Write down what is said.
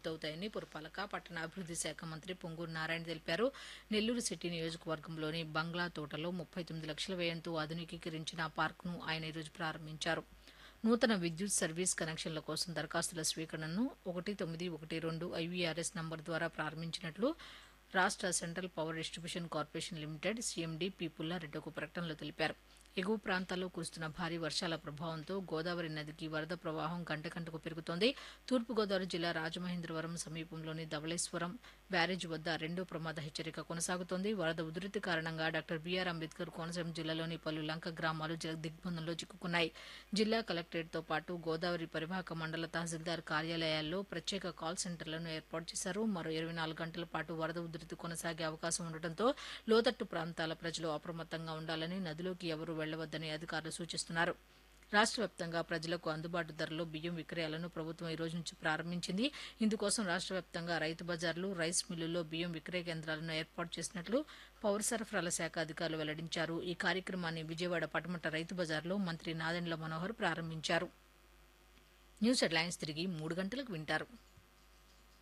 పూర్తవుతాయని పురపాలక పట్టణాభివృద్ధి శాఖ మంత్రి పొంగూరు నారాయణ తెలిపారు నెల్లూరు సిటీ నియోజకవర్గంలోని బంగ్లా తోటలో ముప్పై తొమ్మిది లక్షల వ్యయంతో ఆధునికీకరించిన పార్కును ఆయన ఈరోజు ప్రారంభించారు నూతన విద్యుత్ సర్వీస్ కనెక్షన్ల కోసం దరఖాస్తుల స్వీకరణను ఒకటి తొమ్మిది ఒకటి రెండు ఐవీఆర్ఎస్ నంబర్ ద్వారా ప్రారంభించినట్లు రాష్ట్ర central power distribution corporation limited CMD P Pullareddy ఒక ప్రకటనలో తెలిపారు ఎగువ ప్రాంతాల్లో కురుస్తున్న భారీ వర్షాల ప్రభావంతో గోదావరి నదికి వరద ప్రవాహం గంటగంటకు పెరుగుతోంది తూర్పుగోదావరి జిల్లా రాజమహేంద్రవరం సమీపంలోని ధవళేశ్వరం బ్యారేజ్ వద్ద రెండో ప్రమాద హెచ్చరిక కొనసాగుతోంది వరద ఉధృతి కారణంగా డాక్టర్ బీఆర్ అంబేద్కర్ కోనసీమ జిల్లాలోని పలు లంక గ్రామాలు జల దిగ్బంధంలో చిక్కుకున్నాయి జిల్లా కలెక్టరేట్తో పాటు గోదావరి పరివాహక మండల తహసీల్దార్ కార్యాలయాల్లో ప్రత్యేక కాల్ సెంటర్లను ఏర్పాటు చేశారు మరో ఇరవై నాలుగు గంటల పాటు వరద ఉధృతి కొనసాగే అవకాశం ఉండటంతో లోతట్టు ప్రాంతాల ప్రజలు అప్రమత్తంగా ఉండాలని నదిలోకి ఎవరూ వెళ్లవద్దని అధికారులు సూచిస్తున్నారు రాష్ట్ర వ్యాప్తంగా ప్రజలకు అందుబాటు ధరలో బియ్యం విక్రయాలను ప్రభుత్వం ఈ రోజు నుంచి ప్రారంభించింది ఇందుకోసం రాష్ట్ర వ్యాప్తంగా రైతు బజార్లు రైస్ మిల్లుల్లో బియ్యం విక్రయ కేంద్రాలను ఏర్పాటు చేసినట్లు పౌర సరఫరాల శాఖ అధికారులు వెల్లడించారు ఈ కార్యక్రమాన్ని విజయవాడ పటమట రైతు బజార్లో మంత్రి నాదెండ్ల మనోహర్ ప్రారంభించారు న్యూస్ హెడ్లైన్స్ తిరిగి మూడు గంటలకు వింటారు